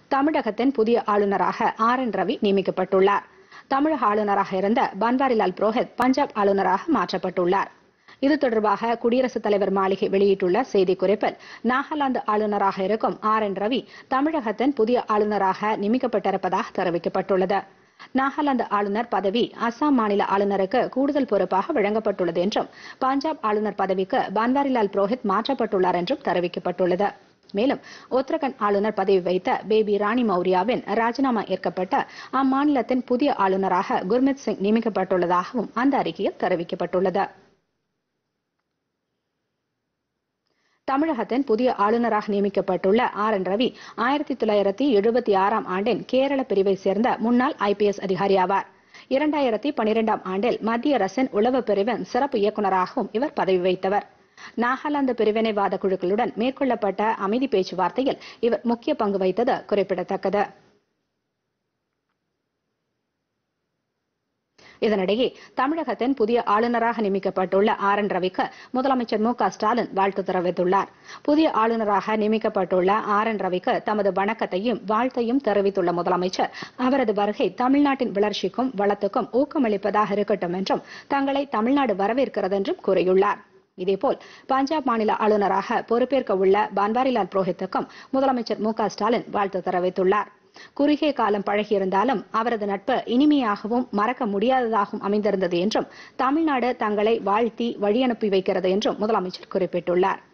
தமிழகத்தின் புதிய ஆளுநராக ஆர் என் ரவி நியமிக்கப்பட்டுள்ளார் தமிழக ஆளுநராக இருந்த பன்வாரிலால் புரோஹித் பஞ்சாப் ஆளுநராக மாற்றப்பட்டுள்ளார் இது தொடர்பாக குடியரசுத் தலைவர் மாளிகை வெளியிட்டுள்ள செய்திக்குறிப்பில் நாகாலாந்து ஆளுநராக இருக்கும் ஆர் என் ரவி தமிழகத்தின் புதிய ஆளுநராக நியமிக்கப்பட்டிருப்பதாக தெரிவிக்கப்பட்டுள்ளது நாகாலாந்து ஆளுநர் பதவி அசாம் மாநில ஆளுநருக்கு கூடுதல் பொறுப்பாக வழங்கப்பட்டுள்ளது என்றும் பஞ்சாப் ஆளுநர் பதவிக்கு பன்வாரிலால் புரோஹித் மாற்றப்பட்டுள்ளார் என்றும் தெரிவிக்கப்பட்டுள்ளது மேலும் உத்தரகண்ட் ஆளுநர் பதவி வைத்த பேபி ராணி மௌரியாவின் ராஜினாமா ஏற்கப்பட்ட அம்மாநிலத்தின் புதிய ஆளுநராக குர்மித் சிங் நியமிக்கப்பட்டுள்ளதாகவும் அந்த அறிக்கையில் தெரிவிக்கப்பட்டுள்ளது தமிழகத்தின் புதிய ஆளுநராக நியமிக்கப்பட்டுள்ள ஆர் என் ரவி ஆயிரத்தி தொள்ளாயிரத்தி எழுபத்தி ஆறாம் ஆண்டின் கேரள பிரிவை சேர்ந்த முன்னாள் ஐபிஎஸ் அதிகாரி ஆவார் இரண்டாயிரத்தி பனிரெண்டாம் ஆண்டில் மத்திய அரசின் உளவு பிரிவின் சிறப்பு இயக்குநராகவும் இவர் பதவி வைத்தவர் நாகாலாந்து பிரிவினைவாத குழுக்களுடன் மேற்கொள்ளப்பட்ட அமைதி பேச்சுவார்த்தையில் இவர் முக்கிய பங்கு வைத்தது குறிப்பிடத்தக்கது இதனிடையே தமிழகத்தின் புதிய ஆளுநராக நியமிக்கப்பட்டுள்ள ஆர் என் ரவிக்கு முதலமைச்சர் மு க ஸ்டாலின் வாழ்த்து தெரிவித்துள்ளார் புதிய ஆளுநராக நியமிக்கப்பட்டுள்ள ஆர் என் ரவிக்கு தமது வணக்கத்தையும் வாழ்த்தையும் தெரிவித்துள்ள முதலமைச்சர் அவரது வருகை தமிழ்நாட்டின் வளர்ச்சிக்கும் வளத்துக்கும் ஊக்கமளிப்பதாக இருக்கட்டும் என்றும் தங்களை தமிழ்நாடு வரவேற்கிறது என்றும் கூறியுள்ளார் இதேபோல் பஞ்சாப் மாநில ஆளுநராக பொறுப்பேற்க உள்ள பன்வாரிலால் புரோஹித்துக்கும் முதலமைச்சர் மு க ஸ்டாலின் வாழ்த்து தெரிவித்துள்ளார் குறுகிய காலம் பழகியிருந்தாலும் அவரது நட்பு இனிமையாகவும் மறக்க முடியாததாகவும் அமைந்திருந்தது என்றும் தமிழ்நாடு தங்களை வாழ்த்தி வழியனுப்பி வைக்கிறது என்றும் முதலமைச்சர் குறிப்பிட்டுள்ளார்